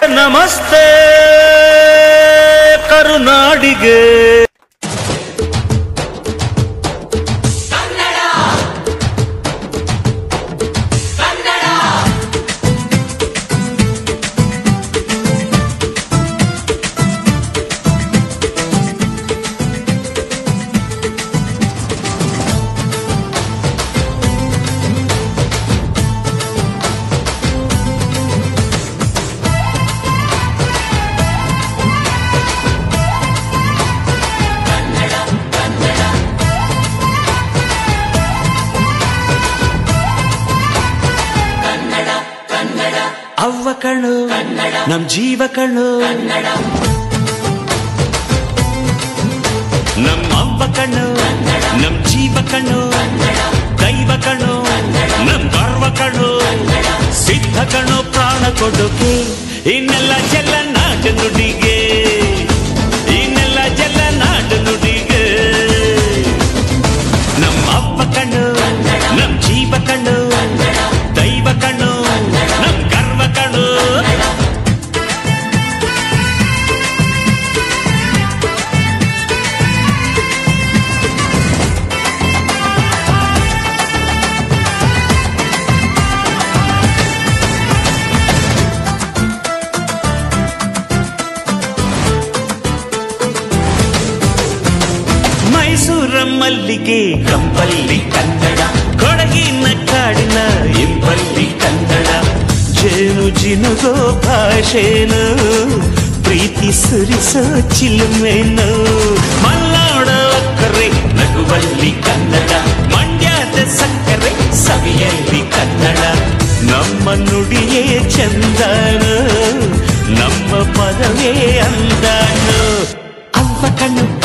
ನಮಸ್ತೆ ಕರುನಾಡಿಗೆ ಅವ್ವ ಕಣ್ಣು ನಮ್ ಜೀವ ಕಣ್ಣು ನಮ್ಮ ಅವ್ವ ಕಣ್ಣು ನಮ್ ಜೀವ ಕಣ್ಣು ದೈವ ಕಣ್ಣು ನಮ್ ಗರ್ವ ಕಣ್ಣು ಸಿದ್ಧ ಕಣ್ಣು ಪ್ರಾಣ ಕೊಡುಗೆ ಇನ್ನೆಲ್ಲ ಜಲ ನಾಟ ನುಡಿಗೆ ಇನ್ನೆಲ್ಲ ಜಲ ನಾಟ ನುಡಿಗೆ ನಮ್ಮ ಅವ್ವ ಕಣ್ಣು ನಮ್ ಜೀವ ಕಣ್ಣು ದೈವ ಕಣ್ಣು ನಮ್ ಗರ್ವ ಕಣ್ಣು ಮೈಸೂರ ಮಲ್ಲಿಗೆ ಕಂಪಲ್ಲಿ ಕನ್ನಡ ಕೊಡಗಿನ ಕಾಡಿನ ಇಂಪಲ್ಲಿ ಕನ್ನಡ ಜೇನು ಜಿನುಗೋ ಭಾಷೆನು ಪ್ರೀತಿ ಸುರಿಸೋ ಚಿಲುಮೆನು ಮಲ್ನಾಡ ಕರೆ ನಗುವಲ್ಲಿ ಕನ್ನಡ ಮಂಡ್ಯದ ಸಕ್ಕರೆ ಸವಿಯಲ್ಲಿ ಕನ್ನಡ ನಮ್ಮ ನುಡಿಯೇ ಚಂದನು ನಮ್ಮ ಪದವೇ ಅಂದಾನು ಅವ್ವ ಕಣ್ಣು